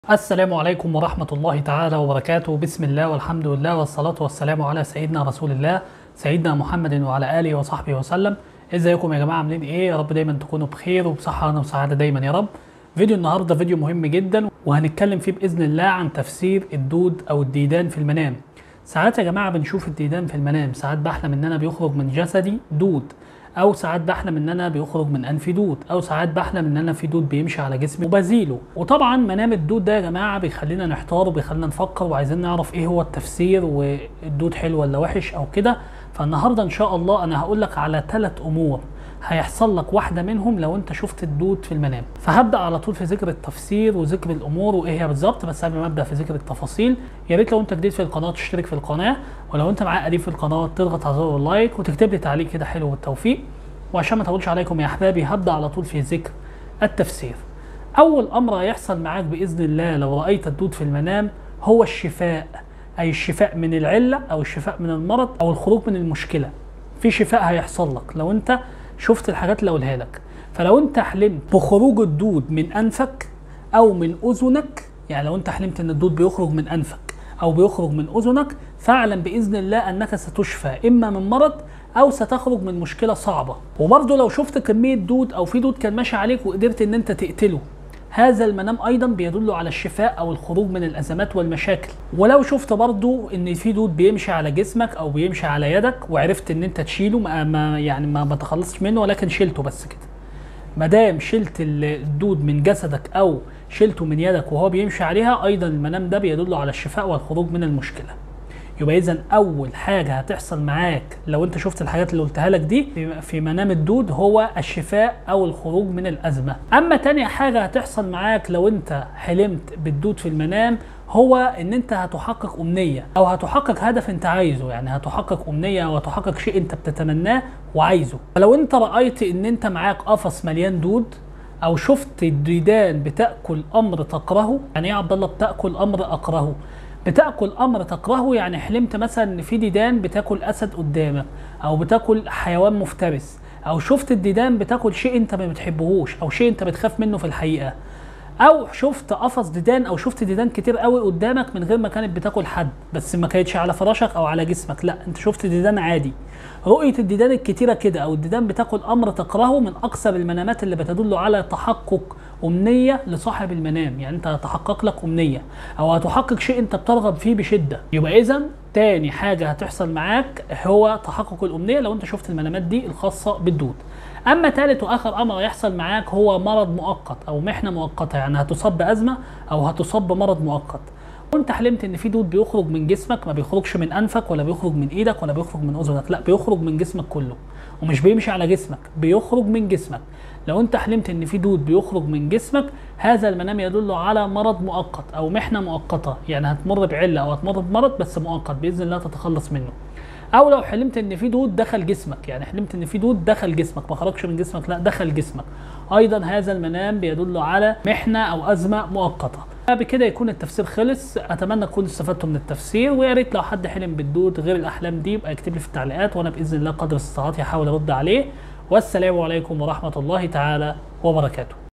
السلام عليكم ورحمة الله تعالى وبركاته بسم الله والحمد لله والصلاة والسلام على سيدنا رسول الله سيدنا محمد وعلى آله وصحبه وسلم ازيكم يا جماعة عاملين ايه يا رب دايما تكونوا بخير وبصحة وسعادة دايما يا رب فيديو النهاردة فيديو مهم جدا وهنتكلم فيه بإذن الله عن تفسير الدود أو الديدان في المنام ساعات يا جماعة بنشوف الديدان في المنام ساعات بحلم ان انا بيخرج من جسدي دود او ساعات بحلم ان انا بيخرج من انفي دود او ساعات بحلم ان انا في دود بيمشي على جسمي وبزيله وطبعا منام الدود ده يا جماعه بيخلينا نحتار وبيخلينا نفكر وعايزين نعرف ايه هو التفسير والدود حلو ولا وحش او كده فالنهارده ان شاء الله انا هقول لك على ثلاث امور هيحصل لك واحده منهم لو انت شفت الدود في المنام فهبدا على طول في ذكر التفسير وذكر الامور وايه هي بالظبط بس قبل ما ابدا في ذكر التفاصيل يا ريت لو انت جديد في القناه تشترك في القناه ولو انت معايا قديم في القناه تضغط على زر اللايك وتكتب لي تعليق كده حلو بالتوفيق وعشان ما اطولش عليكم يا احبابي هبدا على طول في ذكر التفسير اول امر هيحصل معاك باذن الله لو رايت الدود في المنام هو الشفاء اي الشفاء من العله او الشفاء من المرض او الخروج من المشكله في شفاء هيحصل لك لو انت شفت الحاجات اللي اقولها لك فلو انت حلمت بخروج الدود من انفك او من اذنك يعني لو انت حلمت ان الدود بيخرج من انفك او بيخرج من اذنك فاعلم باذن الله انك ستشفى اما من مرض او ستخرج من مشكله صعبه وبرضه لو شفت كميه دود او في دود كان ماشي عليك وقدرت ان انت تقتله هذا المنام ايضا بيدل على الشفاء او الخروج من الازمات والمشاكل ولو شفت برضو ان في دود بيمشي على جسمك او بيمشي على يدك وعرفت ان انت تشيله ما ما يعني ما, ما تخلصش منه ولكن شلته بس كده ما دام شلت الدود من جسدك او شلته من يدك وهو بيمشي عليها ايضا المنام ده بيدل على الشفاء والخروج من المشكله يبقى اذا اول حاجه هتحصل معاك لو انت شفت الحاجات اللي قلتها لك دي في منام الدود هو الشفاء او الخروج من الازمه اما تاني حاجه هتحصل معاك لو انت حلمت بالدود في المنام هو ان انت هتحقق امنيه او هتحقق هدف انت عايزه يعني هتحقق امنيه او هتحقق شيء انت بتتمناه وعايزه فلو انت رايت ان انت معاك قفص مليان دود او شفت الديدان بتاكل امر تكرهه يعني ايه يا عبد الله بتاكل امر اكرهه بتاكل امر تكرهه يعني حلمت مثلا ان في ديدان بتاكل اسد قدامك او بتاكل حيوان مفترس او شفت الديدان بتاكل شيء انت ما بتحبهوش او شيء انت بتخاف منه في الحقيقه او شفت قفص ديدان او شفت ديدان كتير قوي قدامك من غير ما كانت بتاكل حد بس ما كانتش على فراشك او على جسمك لا انت شفت ديدان عادي رؤيه الديدان الكتيره كده او الديدان بتاكل امر تكرهه من اكثر المنامات اللي بتدل على تحقق امنيه لصاحب المنام يعني انت هتحقق لك امنيه او هتحقق شيء انت بترغب فيه بشده يبقى اذا تاني حاجه هتحصل معاك هو تحقق الامنيه لو انت شفت المنامات دي الخاصه بالدود اما ثالث واخر امر هيحصل معاك هو مرض مؤقت او محنه مؤقته يعني هتصاب بازمه او هتصاب بمرض مؤقت وانت حلمت ان في دود بيخرج من جسمك ما بيخرجش من انفك ولا بيخرج من ايدك ولا بيخرج من اذنك لا بيخرج من جسمك كله ومش بيمشي على جسمك بيخرج من جسمك لو انت حلمت ان في دود بيخرج من جسمك هذا المنام يدل على مرض مؤقت او محنه مؤقته يعني هتمر بعله او هتمر بمرض بس مؤقت باذن الله تتخلص منه او لو حلمت ان في دود دخل جسمك يعني حلمت ان في دود دخل جسمك ما خرجش من جسمك لا دخل جسمك ايضا هذا المنام بيدل على محنه او ازمه مؤقته بكده يكون التفسير خلص اتمنى تكونوا استفدتوا من التفسير ويا ريت لو حد حلم بالدود غير الاحلام دي يبقى يكتب لي في التعليقات وانا باذن الله قدر استطاعتي هحاول ارد عليه والسلام عليكم ورحمه الله تعالى وبركاته